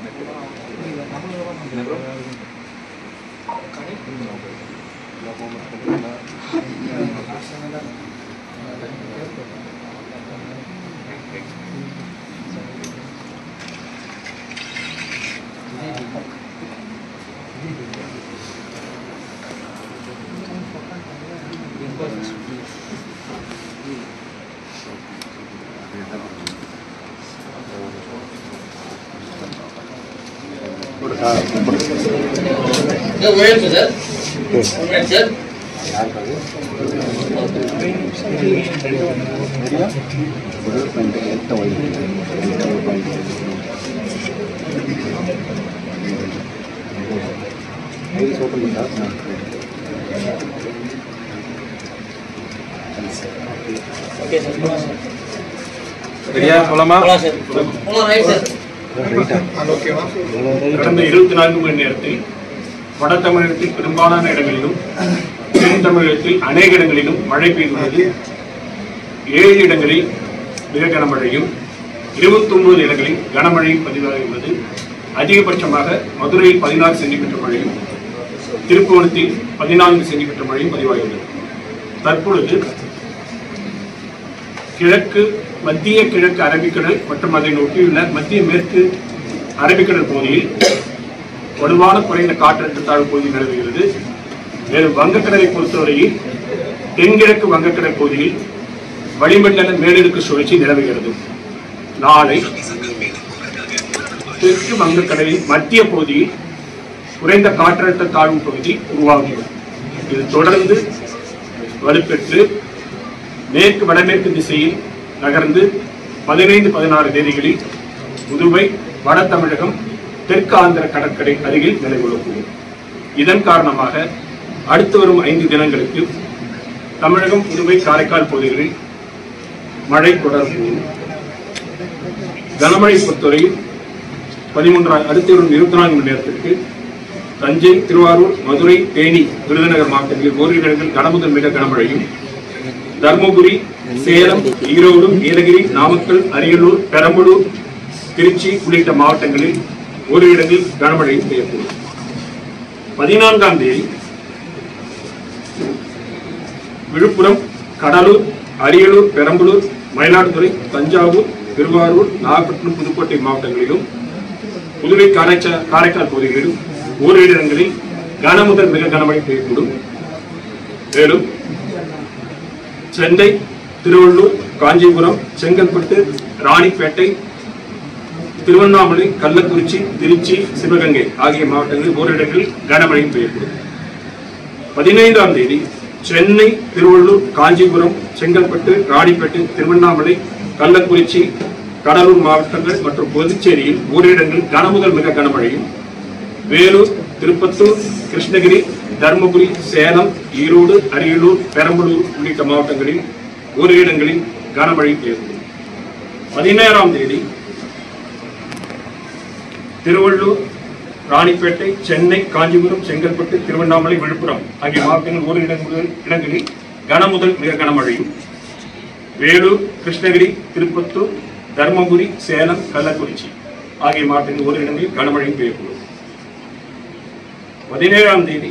Sir ஒரே நிமிஷம் sir ஒரு மினிட் சார் ஓகே சார் போலாம் சார் சரியா போலாமா போலாம் சார் போலாம் ரைட் சார் கடந்த இருபத்தி நான்கு மணி நேரத்தில் வட தமிழகத்தில் பெரும்பாலான இடங்களிலும் தென் தமிழகத்தில் அநேக இடங்களிலும் மழை பெய்துள்ளது ஏழு இடங்களில் மிக கனமழையும் இருபத்தி ஒன்பது இடங்களில் கனமழை பதிவாகியுள்ளது அதிகபட்சமாக மதுரையில் பதினாறு சென்டிமீட்டர் மழையும் திருப்புவனத்தில் பதினான்கு சென்டிமீட்டர் மழையும் பதிவாகியுள்ளது தற்பொழுது கிழக்கு மத்திய கிழக்கு அரபிக்கடல் மற்றும் அதை ஒட்டியுள்ள மத்திய மேற்கு அரபிக்கடல் பகுதியில் வலுவான குறைந்த காற்றழுத்த தாழ்வு பகுதி நிலவுகிறது மேலும் வங்கக்கடலை பொறுத்தவரையில் தென்கிழக்கு வங்கக்கடல் பகுதியில் வளிமண்டல மேலடுக்கு சுழற்சி நிலவுகிறது நாளை தெற்கு வங்கக்கடலின் மத்திய பகுதியில் குறைந்த காற்றழுத்த தாழ்வு பகுதி உருவாகும் இது தொடர்ந்து வலுப்பெற்று மேற்கு வடமேற்கு திசையில் நகர்ந்து பதினைந்து பதினாறு தேதிகளில் புதுவை வட தமிழகம் தெற்கு ஆந்திர கடற்கரை அருகில் நிலை கொள்ளக்கூடும் இதன் காரணமாக அடுத்து வரும் ஐந்து தினங்களுக்கு தமிழகம் புதுவை காரைக்கால் பகுதிகளில் மழை தொடரக்கூடும் கனமழை பொறுத்தவரையில் பதிமூன்றாம் அடுத்து வரும் இருபத்தி நான்கு மணி நேரத்திற்கு தஞ்சை திருவாரூர் மதுரை தேனி விருதுநகர் மாவட்டங்களில் ஓரிரு இடங்களில் கனமுதல் மிக கனமழையும் தர்மபுரி சேலம் ஈரோடு நீலகிரி நாமக்கல் அரியலூர் பெரம்பலூர் திருச்சி உள்ளிட்ட மாவட்டங்களில் ஒரு இடங்களில் கனமழை பெய்யக்கூடும் பதினான்காம் தேதி விழுப்புரம் கடலூர் அரியலூர் பெரம்பலூர் மயிலாடுதுறை தஞ்சாவூர் திருவாரூர் நாகப்பட்டினம் புதுக்கோட்டை மாவட்டங்களிலும் புதுவை காரைச்சா காரைக்கால் பகுதிகளிலும் ஓரிரு இடங்களில் கன முதல் மிக கனமழை பெய்யக்கூடும் மேலும் சென்னை திருவள்ளூர் காஞ்சிபுரம் செங்கல்பட்டு ராணிப்பேட்டை திருவண்ணாமலை கள்ளக்குறிச்சி திருச்சி சிவகங்கை ஆகிய மாவட்டங்களில் ஓரிடங்களில் கனமழை பெய்யக்கூடும் பதினைந்தாம் தேதி சென்னை திருவள்ளூர் காஞ்சிபுரம் செங்கல்பட்டு ராணிப்பேட்டை திருவண்ணாமலை கள்ளக்குறிச்சி கடலூர் மாவட்டங்கள் மற்றும் புதுச்சேரியில் ஓரிடங்களில் கனமுதல் மிக கனமழையும் வேலூர் திருப்பத்தூர் கிருஷ்ணகிரி தருமபுரி சேலம் ஈரோடு அரியலூர் பெரம்பலூர் உள்ளிட்ட மாவட்டங்களில் ஒரு இடங்களில் கனமழை பெய்யும் பதினேழாம் தேதி திருவள்ளூர் ராணிப்பேட்டை சென்னை காஞ்சிபுரம் செங்கல்பட்டு திருவண்ணாமலை விழுப்புரம் ஆகிய மாவட்டங்கள் ஒரு இடங்களில் இடங்களில் கனமுதல் மிக கனமழையும் வேலூர் கிருஷ்ணகிரி திருப்பத்தூர் தருமபுரி சேலம் கள்ளக்குறிச்சி ஆகிய மாவட்டங்கள் ஒரு இடங்களில் கனமழையும் பெய்யக்கூடும் பதினேழாம் தேதி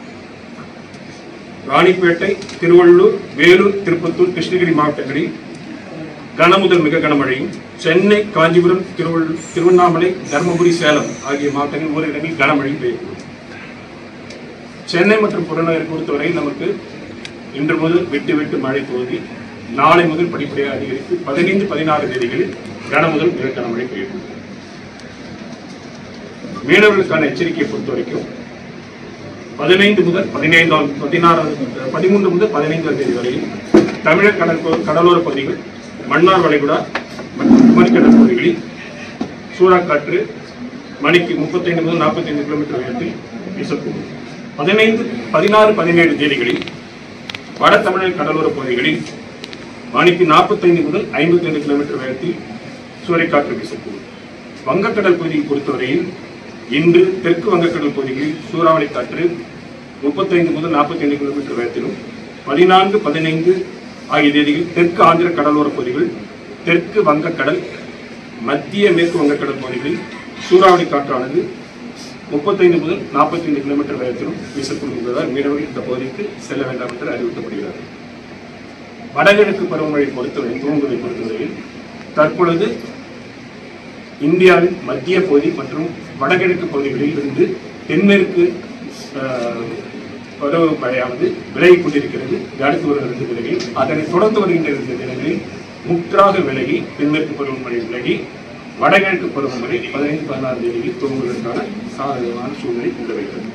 ராணிப்பேட்டை திருவள்ளூர் வேலூர் திருப்பத்தூர் கிருஷ்ணகிரி மாவட்டங்களில் கனமுதல் மிக கனமழையும் சென்னை காஞ்சிபுரம் திருவள்ளூர் திருவண்ணாமலை தருமபுரி சேலம் ஆகிய மாவட்டங்களில் ஒரு இடங்களில் கனமழையும் பெய்யக்கூடும் சென்னை மற்றும் புறநகரை பொறுத்தவரையில் நமக்கு இன்று முதல் விட்டு விட்டு மழை துவங்கி நாளை முதல் படிப்படியாக அதிகரித்து பதினைந்து பதினாறு தேதிகளில் கனமுதல் மிக கனமழை பெய்யக்கூடும் மீனவர்களுக்கான எச்சரிக்கையை பொறுத்த வரைக்கும் பதினைந்து முதல் பதினைந்தாம் பதினாறாம் பதிமூன்று முதல் பதினைந்தாம் தேதி வரையில் தமிழக கடல் பகு- கடலோர பகுதிகள் மன்னார் வளைகுடா மற்றும் குமரிக்கடல் பகுதிகளில் சூறாக்காற்று மணிக்கு முப்பத்தைந்து முதல் நாற்பத்தைந்து கிலோமீட்டர் வேகத்தில் வீசக்கூடும் பதினைந்து பதினாறு பதினேழு தேதிகளில் வட தமிழக கடலோர பகுதிகளில் மணிக்கு நாற்பத்தைந்து முதல் ஐம்பத்தைந்து கிலோமீட்டர் வேகத்தில் சூறைக்காற்று வீசக்கூடும் வங்கக்கடல் பகுதியை பொறுத்தவரையில் இன்று தெற்கு வங்கக்கடல் பகுதிகளில் சூறாவளி காற்று முப்பத்தைந்து முதல் நாற்பத்தைந்து கிலோமீட்டர் வேகத்திலும் பதினான்கு பதினைந்து ஆகிய தேதிகளில் தெற்கு ஆந்திர கடலோர பகுதிகள் தெற்கு வங்கக்கடல் மத்திய மேற்கு வங்கக்கடல் பகுதிகளில் சூறாவளி காற்றானது முப்பத்தைந்து முதல் நாற்பத்தைந்து கிலோமீட்டர் வேகத்திலும் வீசக்கூடும் என்பதால் மீனவர்கள் இந்த பகுதிக்கு செல்ல வேண்டாம் என்று அறிவுறுத்தப்படுகிறது வடகிழக்கு பருவமழை பொறுத்தவரை துவங்குவதை பொறுத்தவரையில் தற்பொழுது இந்தியாவின் மத்திய பகுதி மற்றும் வடகிழக்கு பகுதிகளில் இருந்து தென்மேற்கு ஆஹ், பருவமழையானது விலகிக் கொண்டிருக்கிறது இது அடுத்து வருகிற ரெண்டு தினங்களில் அதனை தொடர்ந்து வருகின்ற இரண்டு தினங்களில் முற்றாக விலகி தென்மேற்கு பருவமழை விலகி வடகிழக்கு பருவமழை பதினைந்து பதினாறு தேதியில் துவங்குவதற்கான சாதகமான சூழ்நிலை கொண்டு வைக்கிறது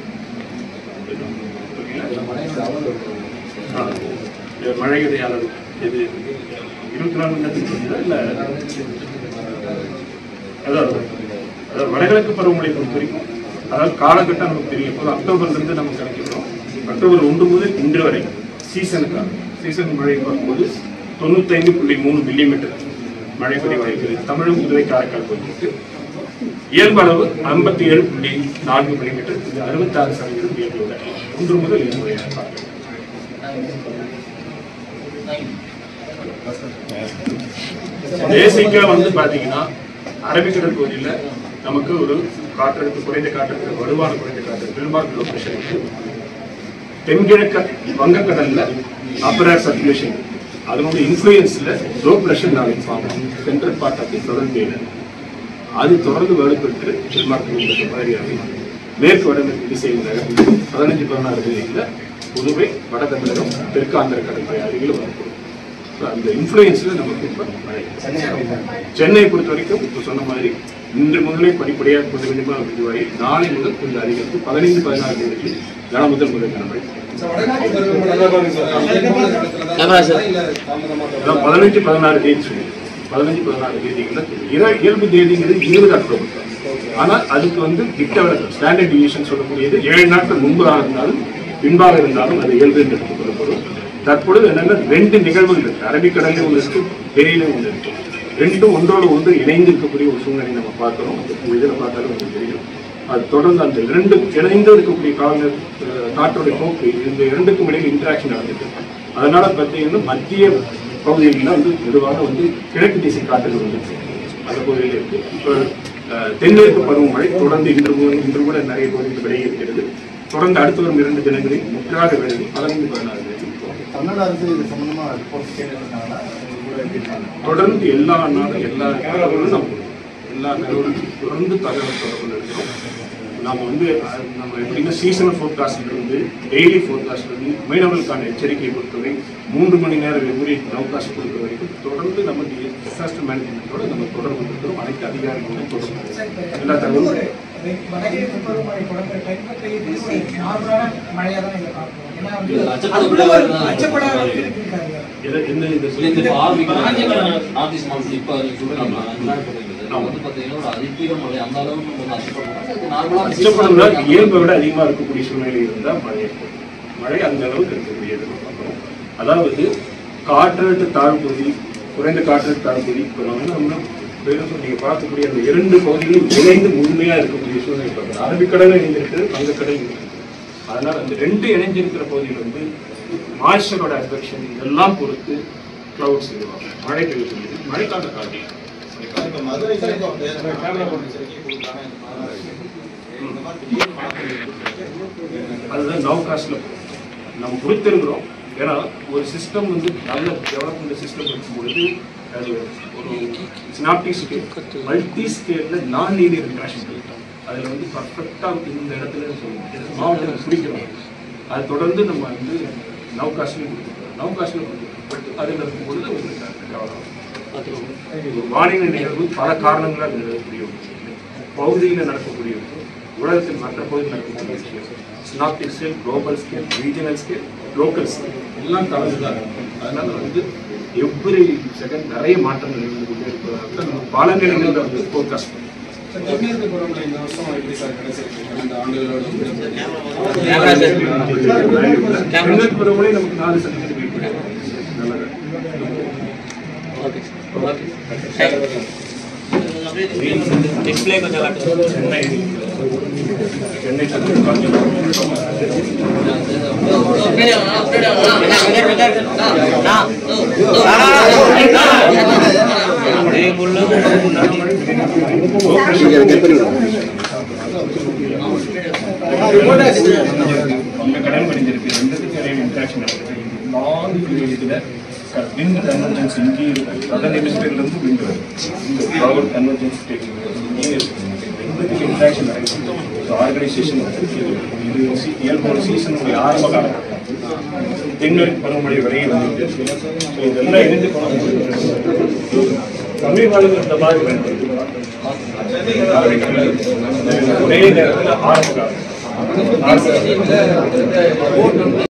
ஆ, இது மழையுடைய அளவு இது இருபத்தி நாலு மணி நேரத்துக்கு சொல்லுதா இல்ல அதாவது அதாவது வடகிழக்கு பருவமழை பொறுத்த வரைக்கும் அதாவது காலகட்டம் நமக்கு தெரியும் இப்போ அக்டோபர்ல இருந்து நம்ம கணக்கிடுறோம் அக்டோபர் ஒன்று முதல் இன்று வரை சீசனுக்கான சீசன் மழை பார்க்கும்போது தொண்ணூத்தைந்து புள்ளி மூணு மில்லிமீட்டர் மழை பதிவாகிறது தமிழகம் புதுவை காரைக்கால் பகுதிக்கு இயல்பு அளவு ஐம்பத்தி ஏழு புள்ளி நான்கு மில்லிமீட்டர் இது அறுபத்தாறு சதவீதம் இயல்பு ஒன்று முதல் இன்று வரை பார்க்கிறோம் பேசிக்கா வந்து பாத்தீங்கன்னா அரபிக்கடல் பகுதியில நமக்கு ஒரு காற்றழுத்த குறைந்த காற்றழுத்த வலுவான குறைந்த காற்று பெரும்பாலும் லோ பிரஷர் இருக்கு தென்கிழக்கு வங்கக்கடல்ல அப்பரர் சர்க்குலேஷன் அதனுடைய இன்ஃப்ளூயன்ஸ்ல லோ பிரஷர் நான் form central part of the தொடர்ந்து அது தொடர்ந்து வலுப்பெற்று டென்மார்க் மாதிரியாக மேற்கு வடமேற்கு திசையில் நகர்ந்து பதினஞ்சு பதினாறு தேதியில் புதுவை வட தமிழகம் தெற்கு ஆந்திர கடற்கரை அருகில் வரக்கூடும் So, அந்த இன்ஃப்ளூயன்ஸ்ல நமக்கு இப்ப மழை சென்னை பொறுத்த வரைக்கும் இப்போ சொன்ன மாதிரி இன்று முதலே படிப்படியாக கொஞ்சம் கொஞ்சமாக இதுவாகி நாளை முதல் கொஞ்சம் அதிகரித்து பதினைந்து பதினாறு தேதிகளில் கன முதல் முதல் கனமழை கேமரா சார் அதான் பதினஞ்சு பதினாறு தேதி சொல்லி பதினஞ்சு பதினாறு தேதிகளில் இர- இயல்பு தேதிங்கிறது இருபது அக்டோபர் தான். ஆனால் அதுக்கு வந்து கிட்ட ஸ்டாண்டர்ட் டிவிஷன் சொல்லக்கூடியது ஏழு நாட்கள் முன்பாக இருந்தாலும் பின்பாக இருந்தாலும் அது இயல்பு என்று எடுத்துக்கொள்ளப்படும் தற்பொழுது என்னன்னா ரெண்டு நிகழ்வுகள் இருக்கு அரபிக்கடலே ஒன்று இருக்கு வெளியில ஒன்று இருக்கு ரெண்டும் ஒன்றோடு ஒன்று இணைந்து இருக்கக்கூடிய ஒரு சூழ்நிலை நம்ம பார்க்கிறோம் இந்த இதில் பார்த்தாலும் உங்களுக்கு தெரியும் அது தொடர்ந்து அந்த இரண்டு இணைந்து இருக்கக்கூடிய கால அஹ், காற்றுடைய போக்கு இந்த இரண்டுக்கும் இடையில் இன்டராக்ஷன் நடந்துட்டு இருக்கு. அதனால பார்த்தீங்கன்னா மத்திய பகுதிகளில் வந்து பொதுவாக வந்து கிழக்கு திசை காற்றுகள் வந்து அந்த பகுதியில் இருக்கு இப்போ அஹ், தென்மேற்கு பருவமழை தொடர்ந்து இன்று மு- இன்று கூட நிறைய பகுதிகள் விலகி இருக்கிறது தொடர்ந்து அடுத்து வரும் இரண்டு தினங்களில் முற்றாக விலகி பதினைந்து பதினாறு தேதி தமிழ்நாடு அரசு இது சம்பந்தமா ரிப்போர்ட் கேட்டிருந்தாங்கன்னா உங்களோட எப்படி இருக்காங்க? தொடர்ந்து எல்லா நாளும் எல்லா தகவலும் நம்ம எல்லா தகவலும் தொடர்ந்து தகவல் தொடர்பு இருக்கிறோம் நம்ம வந்து அஹ், நம்ம எப்படின்னா சீசனல் ஃபோர்காஸ்ட்ல இருந்து டெய்லி ஃபோர்காஸ்ட்ல இருந்து மீனவர்களுக்கான எச்சரிக்கையை பொறுத்தவரை மூன்று மணி நேரம் வெவ்வேறு நவுகாஸ்ட் கொடுக்குற வரைக்கும் தொடர்ந்து நம்ம டிசாஸ்டர் மேனேஜ்மெண்ட்டோட நம்ம தொடர்பு இருக்கிறோம் அனைத்து அதிகாரிகளும் தொடர்பு எல்லா தகவலும் வடகிழக்கு பருவமழை தொடங்குற டைம்ல பெய்யுது ஒரு நார்மலான மழையா தான் இங்க பார்க்கிறோம் ஏன்னா வந்து இது அச்சப்பட அதுக்குள்ள ஒரு முடியாத அச்சப்படாத அளவுக்கு இருக்காது எதை- என்ன இது இல்ல, இந்த சொல்லுங்க ஆரம்பிக்கிற நார்த் ஈஸ்ட் மான்சூன் இப்ப சொல்றாங்க அஞ்சு நாள் போடுறது அது வந்து பாத்தீங்கன்னா ஒரு அதிதீவிர மழை அந்த அளவுக்கு நம்ம வந்து அச்சப்படுறோம் அது நார்மலா அச்சப்படுறதா இயல்பை விட அதிகமாக இருக்கக்கூடிய சூழ்நிலை இருந்தால் மழை ஏற்படும் மழை அந்த அளவுக்கு இருக்கக்கூடியது நம்ம பார்க்கிறோம் அதாவது காற்றழுத்த தாழ்வுப்பகுதி குறைந்த காற்றழுத்த தாழ்வுப்பகுதி இப்போ நம்ம என்ன பண்ணோம்? வெறும் சொல் நீங்க பார்க்கக்கூடிய அந்த இரண்டு பகுதிகளும் இணைந்து முழுமையா இருக்கக்கூடிய சூழ்நிலை பார்க்கிறோம் அரபிக்கடலும் இணைந்திருக்கு வங்கக்கடல் இணைந்திருக்கு அதனால அந்த ரெண்டு இணைஞ்சிருக்கிற பகுதியில் வந்து மாய்ச்சரோட அஃபெக்ஷன் இதெல்லாம் பொறுத்து கிளவுட்ஸ் இதுவாகும் மழை பெய்யக்கூடியது மழைக்கால காலம் இப்ப மதுரை side வந்து கேமரா போட்டு எச்சரிக்கை கொடுக்குறாங்க. இந்த மாதிரி திடீர்னு மழை பெய்யுது. அதுதான் நவ் காஸ்ட்ல நம்ம கொடுத்துருக்குறோம் ஏன்னா ஒரு சிஸ்டம் வந்து நல்ல டெவலப்மெண்ட் சிஸ்டம் இருக்கும்பொழுது அது ஒரு சினாப்டிக் ஸ்கேல் மல்டி ஸ்கேலில் நான் லீனியர் இன்ட்ராக்ஷன் கொடுத்தோம் அதில் வந்து பர்ஃபெக்டாக இந்த இடத்துல சொல்லுவோம் மாவட்டத்தில் பிடிக்கிறோம் அது தொடர்ந்து நம்ம வந்து நவ் காஸ்ட்லையும் கொடுத்துருக்கோம் நவ் காஸ்ட்லையும் கொடுத்துருக்கோம் அதில் இருக்கும்பொழுது உங்களுக்கு அந்த கவனம் ஒரு வானிலை நிகழ்வு பல காரணங்களால் நிகழக்கூடிய ஒரு விஷயம். பகுதியில் நடக்கக்கூடிய விஷயம் உலகத்தில் மற்ற பகுதியில் நடக்கக்கூடிய விஷயம் synoptic scale global scale regional scale local scale எல்லாம் கலந்து தான் இருக்கும் அதனால வந்து எவ்ரி செகண்ட் நிறைய மாற்றங்கள் இருந்து கொண்டே இருப்பதாக நம்ம பல நிலைகளில் வந்து ஃபோக்கஸ் பண்ணுறோம் சார், தென்மேற்கு பருவமழை இந்த வருஷம் எப்படி சார் கிடைச்சிருக்கு கடந்த ஆண்டுகளோட ஒப்பிடும்போது? கேமரா சார் தென்மேற்கு பருவமழை நமக்கு நாலு சதவீதம் நல்லது ஓகே சார் ஓகே டிஸ்பிளே கொஞ்சம் காட்டுங்க சென்னை சென்னை தமிழ் காஞ்சிபுரம் அப்படியே வாங்க, அப்படியே வாங்க. அண்ணா, வெங்காயம், வெங்காயம். அண்ணா, அண்ணா, ஓ, ஓ. அவங்க கடன் படிஞ்சிருக்கு ரெண்டுத்துக்கும் இடையில இன்ட்ராக்ஷன் நடக்குது லாங் பீரியட்ல விண்ட் கன்வர்ஜென்ஸ் இங்கே இருக்கு அதர் ஹெமிஸ்பியர்ல இருந்து விண்ட் வருது இந்த பவர் கன்வர்ஜென்ஸ் இங்கே இருக்கு ரெண்டுத்துக்கு இன்ட்ராக்ஷன் நடக்குது ஸோ ஆர்கனைசேஷன் இது சி- இயல்போட சீசனுடைய ஆரம்ப காலம் தென்மேற்கு பருவமழை வரையும் வந்துட்டு ஸோ இதெல்லாம் இணைந்து தமிழ் வாழ்வு இந்த மாதிரி பயன்படுது ஒரே நேரத்தில் ஆரம்ப காலம் ஆரம்ப காலம்